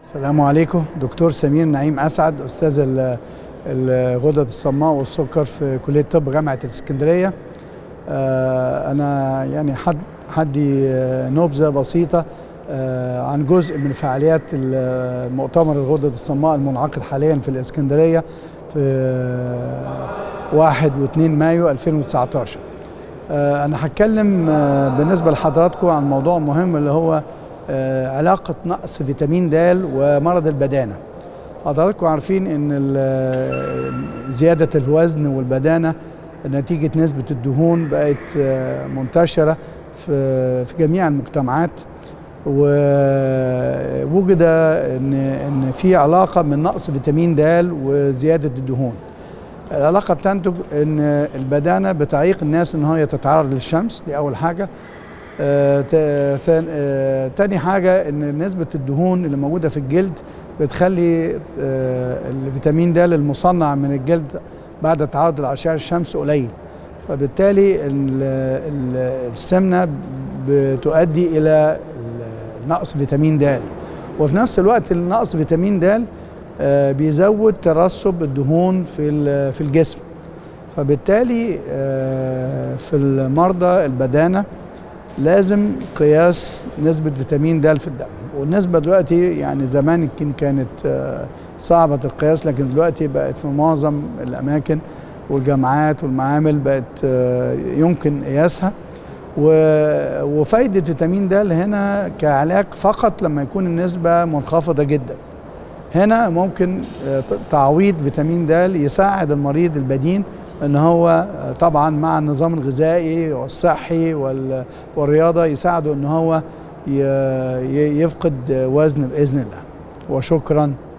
السلام عليكم دكتور سمير نعيم اسعد استاذ ال- الغدد الصماء والسكر في كليه طب جامعه الاسكندريه آه، انا يعني حد حدي آه، نبذه بسيطه آه، عن جزء من فعاليات ال- مؤتمر الغدد الصماء المنعقد حاليا في الاسكندريه في آه، 1 و2 مايو 2019 آه، انا هتكلم آه، بالنسبه لحضراتكم عن موضوع مهم اللي هو آه، علاقه نقص فيتامين د ومرض البدانه حضراتكم عارفين ان ال- زياده الوزن والبدانه نتيجه نسبه الدهون بقت آه، منتشره في في جميع المجتمعات ووجد ان ان في علاقه من نقص فيتامين د وزياده الدهون العلاقه بتنتج ان البدانه بتعيق الناس ان هي تتعرض للشمس دي اول حاجه آه، تا- ثان- آه، تاني حاجه ان نسبه الدهون اللي موجوده في الجلد بتخلي آه، الفيتامين د المصنع من الجلد بعد التعرض لاشعه الشمس قليل فبالتالي ال- ال- السمنه بتؤدي الى نقص فيتامين د وفي نفس الوقت نقص فيتامين د آه، بيزود ترسب الدهون في ال- في الجسم فبالتالي آه، في المرضى البدانه لازم قياس نسبة فيتامين د في الدم والنسبة دلوقتي يعني زمان يمكن كانت آه، صعبة القياس لكن دلوقتي بقت في معظم الأماكن والجامعات والمعامل بقت آه، يمكن قياسها و- وفايدة فيتامين د هنا كعلاج فقط لما يكون النسبة منخفضة جدا هنا ممكن آه، ت- تعويض فيتامين د يساعد المريض البدين ان هو آه، طبعا مع النظام الغذائي والصحي وال- والرياضه يساعده ان هو ي- ي- يفقد وزن باذن الله وشكرا